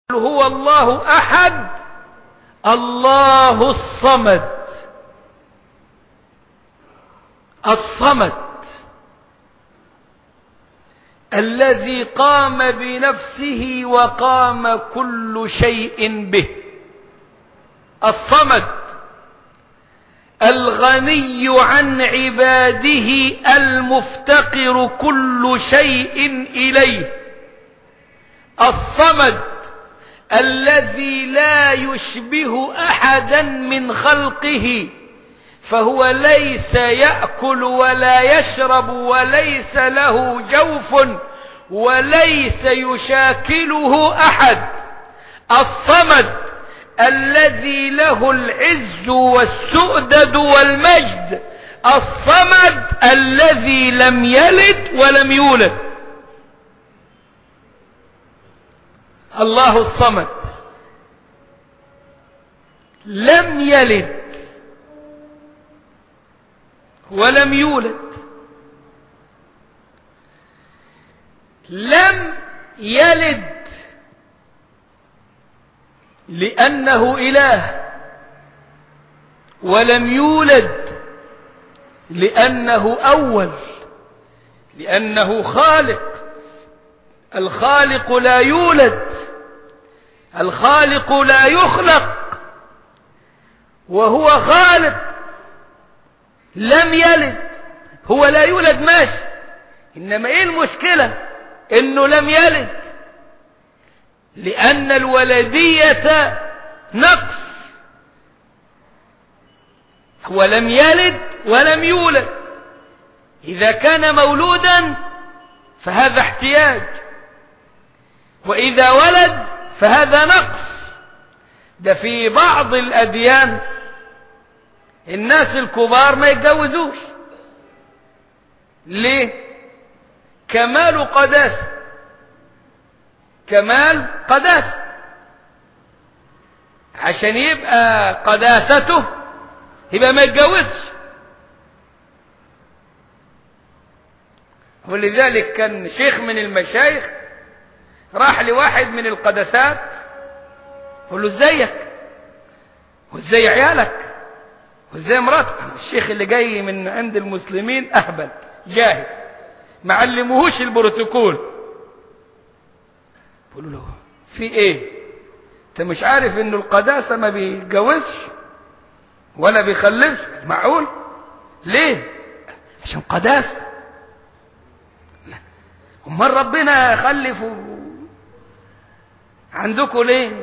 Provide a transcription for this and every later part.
هو الله أحد الله الصمد الصمد الذي قام بنفسه وقام كل شيء به الصمد الغني عن عباده المفتقر كل شيء إليه الصمد الذي لا يشبه أحدا من خلقه فهو ليس يأكل ولا يشرب وليس له جوف وليس يشاكله أحد الصمد الذي له العز والسؤدد والمجد الصمد الذي لم يلد ولم يولد الله الصمد لم يلد ولم يولد لم يلد لأنه إله ولم يولد لأنه أول لأنه خالق الخالق لا يولد الخالق لا يخلق وهو خالق لم يلد هو لا يولد ماشي إنما إيه المشكلة إنه لم يلد لأن الولدية نقص هو لم يلد ولم يولد إذا كان مولودا فهذا احتياج وإذا ولد فهذا نقص ده في بعض الأديان الناس الكبار ما يتجوزوش ليه كمال قداسة كمال قداسة عشان يبقى قداسته يبقى ما يتجوزش ولذلك كان شيخ من المشايخ راح لواحد من القدسات قال له ازيك وازاي عيالك وازاي مراتك الشيخ اللي جاي من عند المسلمين اهبل جاهل ما علموهوش البروتوكول بقول له في ايه انت مش عارف انه القداسه ما بيتجوزش ولا بيخلفش معقول ليه عشان قداسه امال ربنا خلف عندكم ليه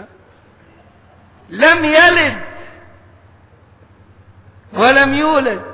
لم يلد ولم يولد